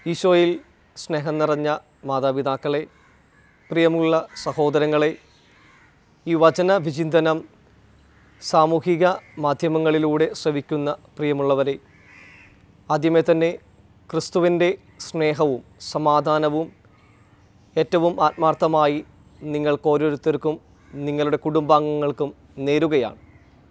ഈശോയിൽ സ്നേഹം നിറഞ്ഞ മാതാപിതാക്കളെ പ്രിയമുള്ള സഹോദരങ്ങളെ ഈ വചന വിചിന്തനം സാമൂഹിക മാധ്യമങ്ങളിലൂടെ ശ്രവിക്കുന്ന പ്രിയമുള്ളവരെ ആദ്യമേ തന്നെ ക്രിസ്തുവിൻ്റെ സ്നേഹവും സമാധാനവും ഏറ്റവും ആത്മാർത്ഥമായി നിങ്ങൾക്ക് ഓരോരുത്തർക്കും നിങ്ങളുടെ കുടുംബാംഗങ്ങൾക്കും നേരുകയാണ്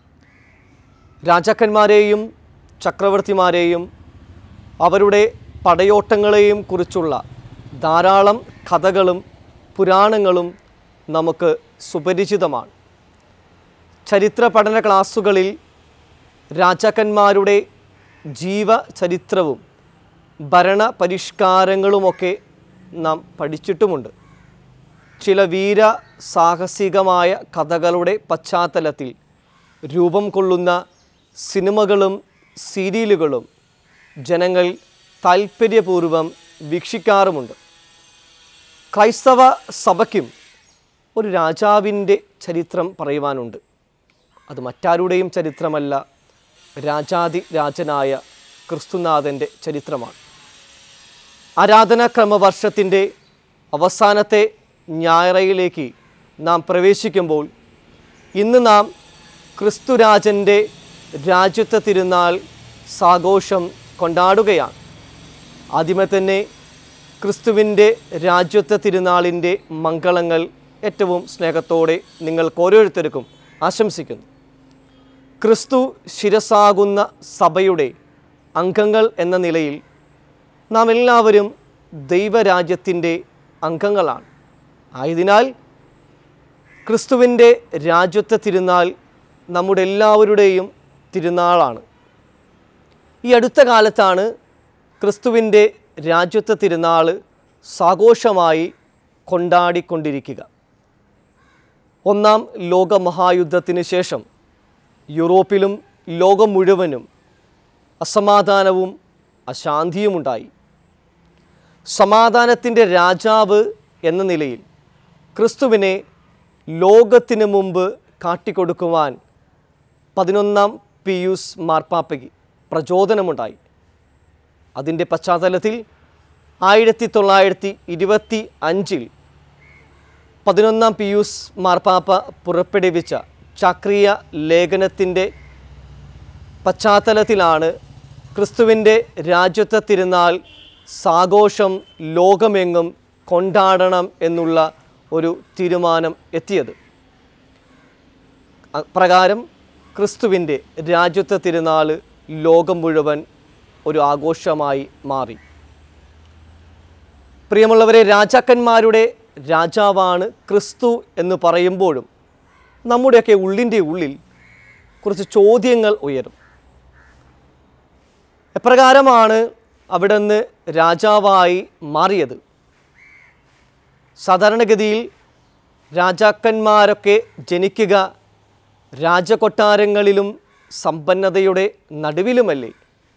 രാജാക്കന്മാരെയും ചക്രവർത്തിമാരെയും അവരുടെ പടയോട്ടങ്ങളെയും കുറിച്ചുള്ള ധാരാളം കഥകളും പുരാണങ്ങളും നമുക്ക് സുപരിചിതമാണ് ചരിത്ര പഠന ക്ലാസ്സുകളിൽ രാജാക്കന്മാരുടെ ജീവചരിത്രവും ഭരണ പരിഷ്കാരങ്ങളുമൊക്കെ നാം പഠിച്ചിട്ടുമുണ്ട് ചില വീര സാഹസികമായ കഥകളുടെ പശ്ചാത്തലത്തിൽ രൂപം കൊള്ളുന്ന സിനിമകളും സീരിയലുകളും ജനങ്ങൾ താൽപ്പര്യപൂർവ്വം വീക്ഷിക്കാറുമുണ്ട് ക്രൈസ്തവ സഭയ്ക്കും ഒരു രാജാവിൻ്റെ ചരിത്രം പറയുവാനുണ്ട് അത് മറ്റാരുടെയും ചരിത്രമല്ല രാജാതി രാജനായ ക്രിസ്തുനാഥൻ്റെ ചരിത്രമാണ് ആരാധനാക്രമ വർഷത്തിൻ്റെ അവസാനത്തെ ഞായറയിലേക്ക് നാം പ്രവേശിക്കുമ്പോൾ ഇന്ന് നാം ക്രിസ്തുരാജൻ്റെ രാജ്യത്വ തിരുനാൾ സാഘോഷം കൊണ്ടാടുകയാണ് ആദ്യമേ തന്നെ ക്രിസ്തുവിൻ്റെ രാജ്യത്വ തിരുനാളിൻ്റെ മംഗളങ്ങൾ ഏറ്റവും സ്നേഹത്തോടെ നിങ്ങൾക്ക് ഓരോരുത്തർക്കും ആശംസിക്കുന്നു ക്രിസ്തു ശിരസാകുന്ന സഭയുടെ അംഗങ്ങൾ എന്ന നിലയിൽ നാം എല്ലാവരും ദൈവരാജ്യത്തിൻ്റെ അംഗങ്ങളാണ് ആയതിനാൽ ക്രിസ്തുവിൻ്റെ രാജ്യത്വ തിരുനാൾ നമ്മുടെ എല്ലാവരുടെയും തിരുനാളാണ് ഈ അടുത്ത കാലത്താണ് ക്രിസ്തുവിൻ്റെ രാജ്യത്വ തിരുനാൾ സാഘോഷമായി കൊണ്ടാടിക്കൊണ്ടിരിക്കുക ഒന്നാം ലോകമഹായുദ്ധത്തിന് ശേഷം യൂറോപ്പിലും ലോകം മുഴുവനും അസമാധാനവും അശാന്തിയുമുണ്ടായി സമാധാനത്തിൻ്റെ രാജാവ് എന്ന നിലയിൽ ക്രിസ്തുവിനെ ലോകത്തിന് മുമ്പ് കാട്ടിക്കൊടുക്കുവാൻ പതിനൊന്നാം പിയൂസ് മാർപ്പാപ്പയ്ക്ക് പ്രചോദനമുണ്ടായി അതിൻ്റെ പശ്ചാത്തലത്തിൽ ആയിരത്തി തൊള്ളായിരത്തി ഇരുപത്തി അഞ്ചിൽ പതിനൊന്നാം പിയൂസ് മാർപ്പാപ്പ പുറപ്പെടുവിച്ച ചക്രീയ ലേഖനത്തിൻ്റെ പശ്ചാത്തലത്തിലാണ് ക്രിസ്തുവിൻ്റെ രാജ്യത്വ തിരുനാൾ സാഘോഷം ലോകമെങ്ങും കൊണ്ടാടണം എന്നുള്ള ഒരു തീരുമാനം എത്തിയത് പ്രകാരം ക്രിസ്തുവിൻ്റെ രാജ്യത്വ തിരുനാൾ ലോകം മുഴുവൻ ഒരു ആഘോഷമായി മാറി പ്രിയമുള്ളവരെ രാജാക്കന്മാരുടെ രാജാവാണ് ക്രിസ്തു എന്ന് പറയുമ്പോഴും നമ്മുടെയൊക്കെ ഉള്ളിൻ്റെ ഉള്ളിൽ കുറച്ച് ചോദ്യങ്ങൾ ഉയരും എപ്രകാരമാണ് അവിടുന്ന് രാജാവായി മാറിയത് സാധാരണഗതിയിൽ രാജാക്കന്മാരൊക്കെ ജനിക്കുക രാജകൊട്ടാരങ്ങളിലും സമ്പന്നതയുടെ നടുവിലുമല്ലേ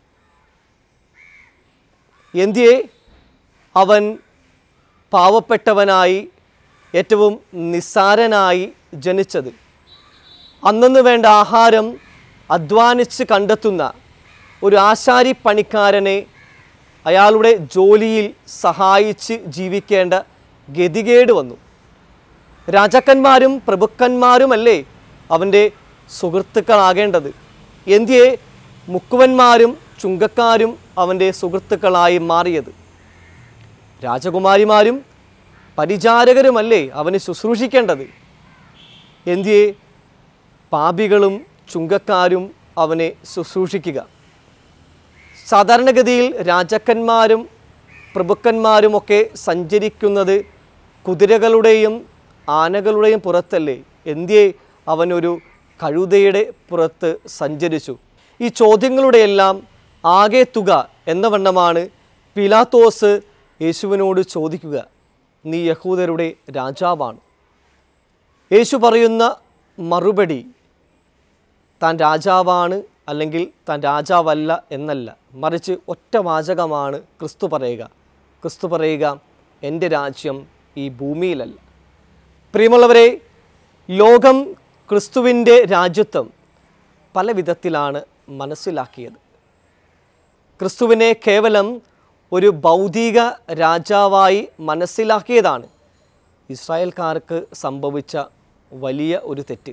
എന്തിയെ അവൻ പാവപ്പെട്ടവനായി ഏറ്റവും നിസ്സാരനായി ജനിച്ചത് അന്നു വേണ്ട ആഹാരം അധ്വാനിച്ച് കണ്ടെത്തുന്ന ഒരു ആശാരി പണിക്കാരനെ അയാളുടെ ജോലിയിൽ സഹായിച്ച് ജീവിക്കേണ്ട ഗതികേട് വന്നു രാജാക്കന്മാരും പ്രഭുക്കന്മാരുമല്ലേ അവൻ്റെ സുഹൃത്തുക്കളാകേണ്ടത് എന്തിയെ മുക്കുവന്മാരും ചുങ്കക്കാരും അവൻ്റെ സുഹൃത്തുക്കളായി മാറിയത് രാജകുമാരിമാരും പരിചാരകരുമല്ലേ അവന് ശുശ്രൂഷിക്കേണ്ടത് എന്തിയെ പാപികളും ചുങ്കക്കാരും അവനെ ശുശ്രൂഷിക്കുക സാധാരണഗതിയിൽ രാജാക്കന്മാരും പ്രഭുക്കന്മാരുമൊക്കെ സഞ്ചരിക്കുന്നത് കുതിരകളുടെയും ആനകളുടെയും പുറത്തല്ലേ എന്തിയെ അവനൊരു കഴുതയുടെ പുറത്ത് സഞ്ചരിച്ചു ഈ ചോദ്യങ്ങളുടെയെല്ലാം ആകെ തുക എന്ന വണ്ണമാണ് പിലാത്തോസ് യേശുവിനോട് ചോദിക്കുക നീ യഹൂദരുടെ രാജാവാണ് യേശു പറയുന്ന മറുപടി താൻ രാജാവാണ് അല്ലെങ്കിൽ താൻ രാജാവല്ല എന്നല്ല മറിച്ച് ഒറ്റ വാചകമാണ് ക്രിസ്തു പറയുക ക്രിസ്തു പറയുക എൻ്റെ രാജ്യം ഈ ഭൂമിയിലല്ല പ്രിയമുള്ളവരെ ലോകം ക്രിസ്തുവിൻ്റെ രാജ്യത്വം പല വിധത്തിലാണ് മനസ്സിലാക്കിയത് ക്രിസ്തുവിനെ കേവലം ഒരു ഭൗതിക രാജാവായി മനസ്സിലാക്കിയതാണ് ഇസ്രായേൽക്കാർക്ക് സംഭവിച്ച വലിയ ഒരു തെറ്റ്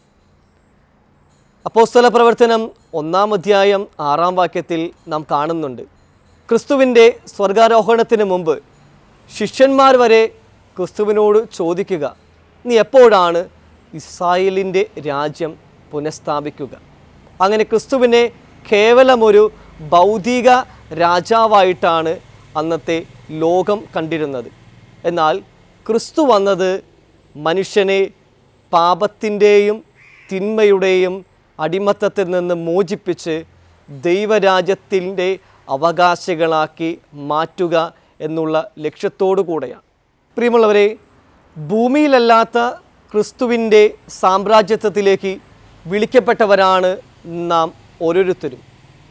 അപ്പോസ്തല പ്രവർത്തനം ഒന്നാം അധ്യായം ആറാം വാക്യത്തിൽ നാം കാണുന്നുണ്ട് ക്രിസ്തുവിൻ്റെ സ്വർഗാരോഹണത്തിന് മുമ്പ് ശിഷ്യന്മാർ വരെ ക്രിസ്തുവിനോട് ചോദിക്കുക നീ എപ്പോഴാണ് ഇസ്രായേലിൻ്റെ രാജ്യം പുനഃസ്ഥാപിക്കുക അങ്ങനെ ക്രിസ്തുവിനെ കേവലം ഒരു ഭൗതിക രാജാവായിട്ടാണ് അന്നത്തെ ലോകം കണ്ടിരുന്നത് എന്നാൽ ക്രിസ്തു വന്നത് മനുഷ്യനെ പാപത്തിൻ്റെയും തിന്മയുടെയും അടിമത്തത്തിൽ നിന്ന് മോചിപ്പിച്ച് ദൈവരാജ്യത്തിൻ്റെ അവകാശികളാക്കി മാറ്റുക എന്നുള്ള ലക്ഷ്യത്തോടു കൂടെയാണ് പ്രിയമുള്ളവരെ ഭൂമിയിലല്ലാത്ത ക്രിസ്തുവിൻ്റെ സാമ്രാജ്യത്വത്തിലേക്ക് വിളിക്കപ്പെട്ടവരാണ് നാം ഓരോരുത്തരും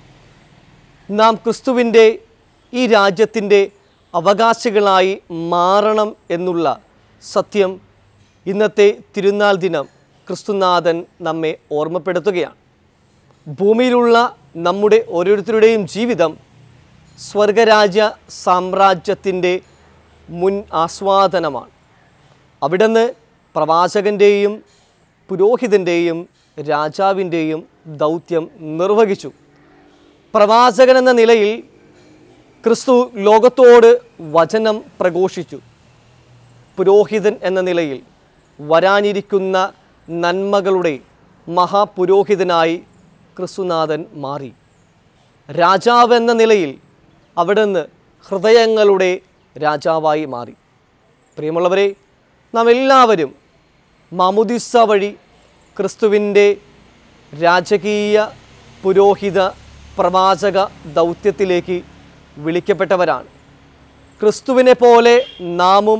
നാം ക്രിസ്തുവിൻ്റെ ഈ രാജ്യത്തിൻ്റെ അവകാശികളായി മാറണം എന്നുള്ള സത്യം ഇന്നത്തെ തിരുനാൾ ദിനം ക്രിസ്തുനാഥൻ നമ്മെ ഓർമ്മപ്പെടുത്തുകയാണ് ഭൂമിയിലുള്ള നമ്മുടെ ഓരോരുത്തരുടെയും ജീവിതം സ്വർഗരാജ്യ സാമ്രാജ്യത്തിൻ്റെ മുൻ ആസ്വാദനമാണ് അവിടുന്ന് പ്രവാചകൻ്റെയും പുരോഹിതൻ്റെയും രാജാവിൻ്റെയും ദൗത്യം നിർവഹിച്ചു പ്രവാചകൻ എന്ന നിലയിൽ ക്രിസ്തു ലോകത്തോട് വചനം പ്രഘോഷിച്ചു പുരോഹിതൻ എന്ന നിലയിൽ വരാനിരിക്കുന്ന നന്മകളുടെ മഹാപുരോഹിതനായി ക്രിസ്തുനാഥൻ മാറി രാജാവ് എന്ന നിലയിൽ അവിടുന്ന് ഹൃദയങ്ങളുടെ രാജാവായി മാറി പ്രിയമുള്ളവരെ നാം എല്ലാവരും മാമുദിസ വഴി ക്രിസ്തുവിൻ്റെ രാജകീയ പുരോഹിത പ്രവാചക ദൗത്യത്തിലേക്ക് വിളിക്കപ്പെട്ടവരാണ് ക്രിസ്തുവിനെ പോലെ നാമും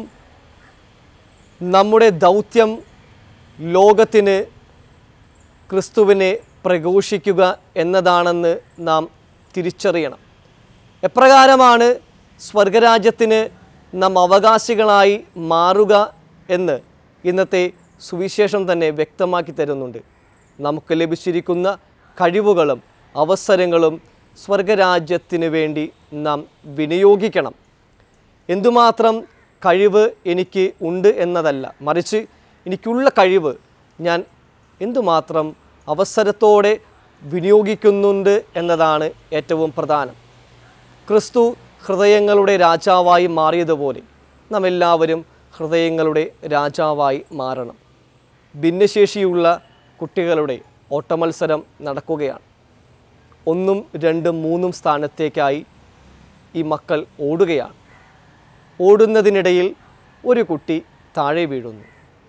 നമ്മുടെ ദൗത്യം ലോകത്തിന് ക്രിസ്തുവിനെ പ്രഘോഷിക്കുക എന്നതാണെന്ന് നാം തിരിച്ചറിയണം എപ്രകാരമാണ് സ്വർഗരാജ്യത്തിന് നാം അവകാശികളായി മാറുക എന്ന് ഇന്നത്തെ സുവിശേഷം തന്നെ വ്യക്തമാക്കി തരുന്നുണ്ട് നമുക്ക് ലഭിച്ചിരിക്കുന്ന കഴിവുകളും അവസരങ്ങളും സ്വർഗരാജ്യത്തിന് വേണ്ടി നാം വിനിയോഗിക്കണം എന്തുമാത്രം കഴിവ് എനിക്ക് ഉണ്ട് എന്നതല്ല മറിച്ച് എനിക്കുള്ള കഴിവ് ഞാൻ എന്തുമാത്രം അവസരത്തോടെ വിനിയോഗിക്കുന്നുണ്ട് എന്നതാണ് ഏറ്റവും പ്രധാനം ക്രിസ്തു ഹൃദയങ്ങളുടെ രാജാവായി മാറിയതുപോലെ നാം എല്ലാവരും ഹൃദയങ്ങളുടെ രാജാവായി മാറണം ഭിന്നശേഷിയുള്ള കുട്ടികളുടെ ഓട്ടമത്സരം നടക്കുകയാണ് ഒന്നും രണ്ടും മൂന്നും സ്ഥാനത്തേക്കായി ഈ മക്കൾ ഓടുകയാണ് ഓടുന്നതിനിടയിൽ ഒരു കുട്ടി താഴെ വീഴുന്നു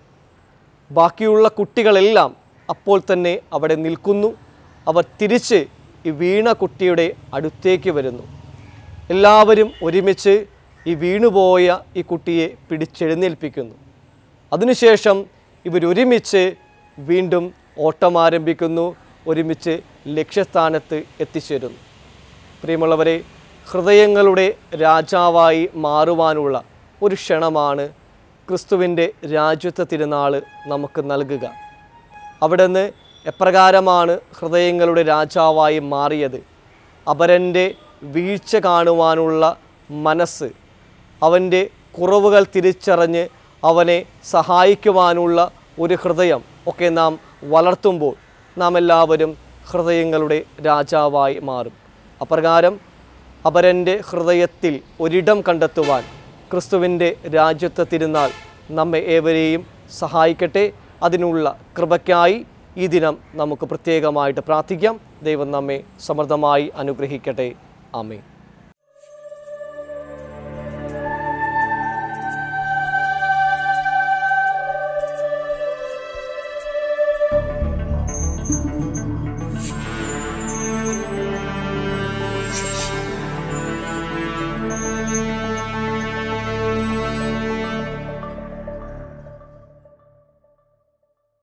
ബാക്കിയുള്ള കുട്ടികളെല്ലാം അപ്പോൾ തന്നെ അവിടെ നിൽക്കുന്നു അവർ തിരിച്ച് ഈ വീണ കുട്ടിയുടെ അടുത്തേക്ക് വരുന്നു എല്ലാവരും ഒരുമിച്ച് ഈ വീണുപോയ ഈ കുട്ടിയെ പിടിച്ചെഴുന്നേൽപ്പിക്കുന്നു അതിനുശേഷം ഇവരൊരുമിച്ച് വീണ്ടും ഓട്ടം ആരംഭിക്കുന്നു ഒരുമിച്ച് ലക്ഷ്യസ്ഥാനത്ത് എത്തിച്ചേരുന്നു പ്രിയമുള്ളവരെ ഹൃദയങ്ങളുടെ രാജാവായി മാറുവാനുള്ള ഒരു ക്ഷണമാണ് ക്രിസ്തുവിൻ്റെ രാജ്യത്വ തിരുനാൾ നമുക്ക് നൽകുക അവിടുന്ന് എപ്രകാരമാണ് ഹൃദയങ്ങളുടെ രാജാവായി മാറിയത് അപരൻ്റെ വീഴ്ച കാണുവാനുള്ള മനസ്സ് അവൻ്റെ കുറവുകൾ തിരിച്ചറിഞ്ഞ് അവനെ സഹായിക്കുവാനുള്ള ഒരു ഹൃദയം ഒക്കെ നാം വളർത്തുമ്പോൾ നാം എല്ലാവരും ഹൃദയങ്ങളുടെ രാജാവായി മാറും അപ്രകാരം അപരൻ്റെ ഹൃദയത്തിൽ ഒരിടം കണ്ടെത്തുവാൻ ക്രിസ്തുവിൻ്റെ രാജ്യത്വ തിരുനാൾ നമ്മെ ഏവരെയും സഹായിക്കട്ടെ അതിനുള്ള കൃപയ്ക്കായി ഈ ദിനം നമുക്ക് പ്രത്യേകമായിട്ട് പ്രാർത്ഥിക്കാം ദൈവം നമ്മെ സമൃദ്ധമായി അനുഗ്രഹിക്കട്ടെ ആമേ